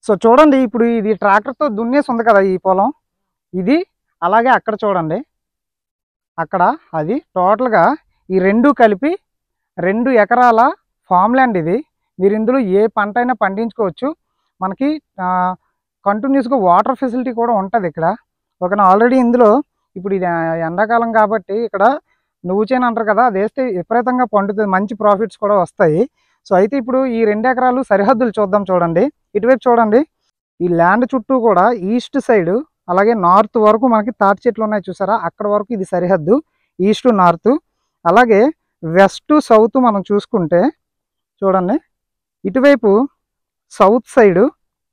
so చూడండి ఇప్పుడు ఇది ట్రాక్టర్తో దున్నేసి ఉంది కదా ఈ పొలం ఇది అలాగే అక్కడ చూడండి అక్కడ అది టోటల్గా ఈ రెండు కలిపి రెండు ఎకరాల ఫామ్ ల్యాండ్ ఇది మీరు ఇందులో ఏ పంట అయినా పండించుకోవచ్చు మనకి కంటిన్యూస్గా వాటర్ ఫెసిలిటీ కూడా ఉంటుంది ఇక్కడ ఓకేనా ఆల్రెడీ ఇందులో ఇప్పుడు ఇది ఆ, ఎండాకాలం కాబట్టి ఇక్కడ నువ్వు చేను అంటారు కదా అది వేస్తే విపరీతంగా పండుతుంది మంచి ప్రాఫిట్స్ కూడా వస్తాయి సో అయితే ఇప్పుడు ఈ రెండు ఎకరాలు సరిహద్దులు చూద్దాం చూడండి ఇటువైపు చూడండి ఈ ల్యాండ్ చుట్టూ కూడా ఈస్ట్ సైడ్ అలాగే నార్త్ వరకు మనకి తాటి చెట్లు ఉన్నాయి చూసారా అక్కడ వరకు ఇది సరిహద్దు ఈస్ట్ నార్త్ అలాగే వెస్ట్ సౌత్ మనం చూసుకుంటే చూడండి ఇటువైపు సౌత్ సైడ్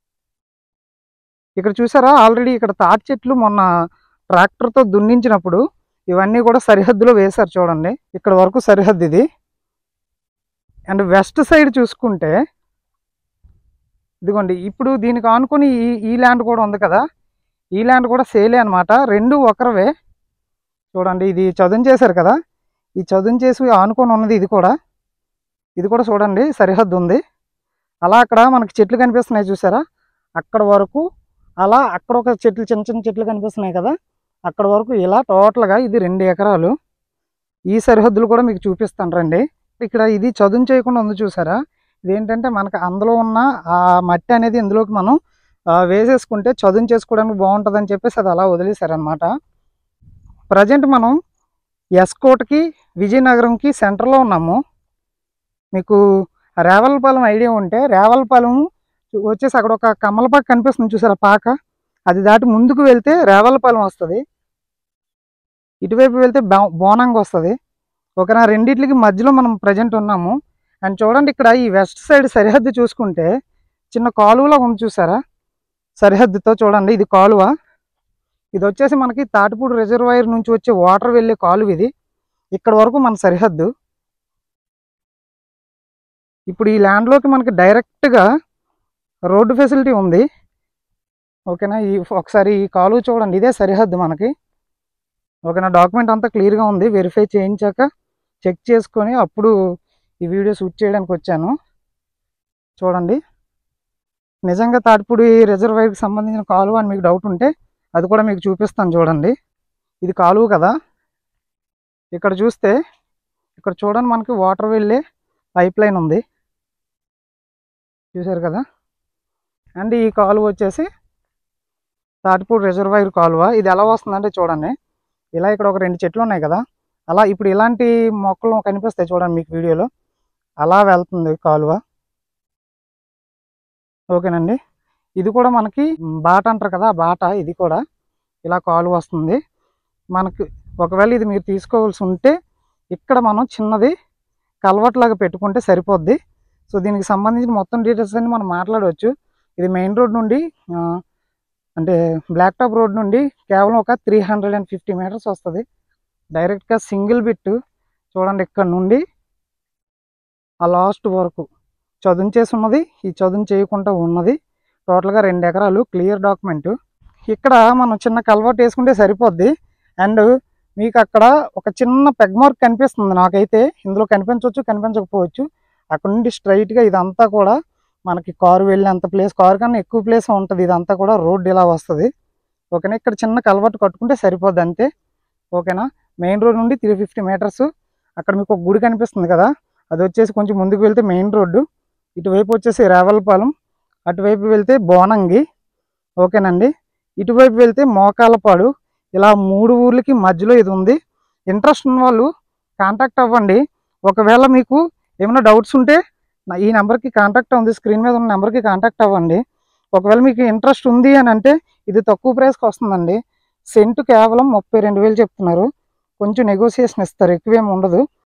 ఇక్కడ చూసారా ఆల్రెడీ ఇక్కడ తాటి చెట్లు మొన్న ట్రాక్టర్తో దున్నించినప్పుడు ఇవన్నీ కూడా సరిహద్దులో వేశారు చూడండి ఇక్కడ వరకు సరిహద్దు ఇది అండ్ వెస్ట్ సైడ్ చూసుకుంటే ఇదిగోండి ఇప్పుడు దీనికి ఆనుకొని ఈ ఈ ల్యాండ్ కూడా ఉంది కదా ఈ ల్యాండ్ కూడా సేలే అనమాట రెండు ఒకరవే చూడండి ఇది చదును చేశారు కదా ఈ చదును చేసి ఆనుకొని ఉన్నది ఇది కూడా ఇది కూడా చూడండి సరిహద్దు ఉంది అలా అక్కడ మనకి చెట్లు కనిపిస్తున్నాయి చూసారా అక్కడ వరకు అలా అక్కడ ఒక చెట్లు చిన్న చిన్న చెట్లు కనిపిస్తున్నాయి కదా అక్కడ వరకు ఇలా టోటల్గా ఇది రెండు ఎకరాలు ఈ సరిహద్దులు కూడా మీకు చూపిస్తాను రండి ఇక్కడ ఇది చదును చేయకుండా ఉంది చూసారా ఇదేంటంటే మనకు అందులో ఉన్న ఆ మట్టి అనేది ఇందులోకి మనం ఆ, వేసేసుకుంటే చదును చేసుకోవడానికి బాగుంటుంది అని చెప్పేసి అది అలా వదిలేశారనమాట ప్రజెంట్ మనం ఎస్కోట్కి విజయనగరంకి సెంటర్లో ఉన్నాము మీకు రేవలపాలెం ఐడియా ఉంటే రేవలపాలెం వచ్చేసి అక్కడ ఒక కమలపాక కనిపిస్తుంది చూసారా పాక అది దాటి ముందుకు వెళ్తే రేవలపాలెం వస్తుంది ఇటువైపు వెళ్తే బో- బోనంగ్ వస్తుంది ఓకేనా రెండిట్లకి మధ్యలో మనం ప్రజెంట్ ఉన్నాము అండ్ చూడండి ఇక్కడ ఈ వెస్ట్ సైడ్ సరిహద్దు చూసుకుంటే చిన్న కాలువలా ఉంది చూసారా సరిహద్దుతో చూడండి ఇది కాలువ ఇది వచ్చేసి మనకి తాటిపూడి రిజర్వాయర్ నుంచి వచ్చే వాటర్ వెళ్ళే కాలువ ఇది ఇక్కడ వరకు మన సరిహద్దు ఇప్పుడు ఈ ల్యాండ్లోకి మనకి డైరెక్ట్గా రోడ్డు ఫెసిలిటీ ఉంది ఓకేనా ఈ ఒకసారి ఈ కాలువ చూడండి ఇదే సరిహద్దు మనకి ఓకేనా డాక్యుమెంట్ అంతా క్లియర్గా ఉంది వెరిఫై చేయించాక చెక్ చేసుకొని అప్పుడు ఈ వీడియో షూట్ చేయడానికి వచ్చాను చూడండి నిజంగా తాటిపూడి రిజర్వాయర్కి సంబంధించిన కాలువ అని మీకు డౌట్ ఉంటే అది కూడా మీకు చూపిస్తాను చూడండి ఇది కాలువ కదా ఇక్కడ చూస్తే ఇక్కడ చూడండి మనకి వాటర్ వెళ్ళే పైప్ లైన్ ఉంది చూసారు కదా అండ్ ఈ కాలువ వచ్చేసి తాటిపూడి రిజర్వాయర్ కాలువ ఇది ఎలా వస్తుందంటే చూడండి ఇలా ఇక్కడ ఒక రెండు చెట్లు ఉన్నాయి కదా అలా ఇప్పుడు ఇలాంటి మొక్కలు కనిపిస్తాయి చూడండి మీకు వీడియోలో అలా వెళ్తుంది కాలువ ఓకేనండి ఇది కూడా మనకి బాట అంటారు కదా ఆ బాట ఇది కూడా ఇలా కాలువ వస్తుంది మనకి ఒకవేళ ఇది మీరు తీసుకోవాల్సి ఉంటే ఇక్కడ మనం చిన్నది కల్వర్ట్ లాగా పెట్టుకుంటే సరిపోద్ది సో దీనికి సంబంధించిన మొత్తం డీటెయిల్స్ అన్ని మనం మాట్లాడవచ్చు ఇది మెయిన్ రోడ్ నుండి ఆ, అంటే బ్లాక్ టాప్ రోడ్ నుండి కేవలం ఒక three hundred and fifty metres వస్తుంది డైరెక్ట్గా సింగిల్ బిట్ చూడండి ఇక్కడ నుండి ఆ లాస్ట్ వరకు చదును చేసి ఉన్నది ఈ చదును చేయకుండా ఉన్నది టోటల్గా రెండు ఎకరాలు క్లియర్ డాక్యుమెంట్ ఇక్కడ మనం చిన్న కల్వర్ట్ వేసుకుంటే సరిపోద్ది అండ్ మీకు అక్కడ ఒక చిన్న పెగ్ మార్క్ కనిపిస్తుంది నాకైతే ఇందులో కనిపించవచ్చు కనిపించకపోవచ్చు అక్కడ నుండి స్ట్రైట్గా ఇదంతా కూడా మనకి కారు వెళ్ళేంత ప్లేస్ కారు కన్నా ఎక్కువ ప్లేస్ ఉంటుంది ఇదంతా కూడా రోడ్ ఇలా వస్తుంది ఓకేనా ఇక్కడ చిన్న కల్వర్ట్ కట్టుకుంటే సరిపోద్ది అంతే ఓకేనా మెయిన్ రోడ్ నుండి త్రీ ఫిఫ్టీ మీటర్స్ అక్కడ మీకు ఒక గుడి కనిపిస్తుంది కదా అది వచ్చేసి కొంచెం ముందుకు వెళ్తే మెయిన్ రోడ్డు ఇటువైపు వచ్చేసి రేవలపాలెం అటువైపు వెళ్తే బోనంగి ఓకేనండి ఇటువైపు వెళ్తే మోకాలపాడు ఇలా మూడు ఊర్లకి మధ్యలో ఇది ఉంది ఇంట్రెస్ట్ ఉన్న వాళ్ళు కాంటాక్ట్ అవ్వండి ఒకవేళ మీకు ఏమైనా డౌట్స్ ఉంటే నా ఈ నెంబర్కి కాంటాక్ట్ ఉంది స్క్రీన్ మీద ఉన్న నెంబర్కి కాంటాక్ట్ అవ్వండి ఒకవేళ మీకు ఇంట్రెస్ట్ ఉంది అని అంటే ఇది తక్కువ ప్రైస్కి వస్తుందండి సెంటు కేవలం ముప్పై రెండు వేలు చెప్తున్నారు కొంచెం నెగోసియేషన్ ఇస్తారు ఎక్కువేం ఉండదు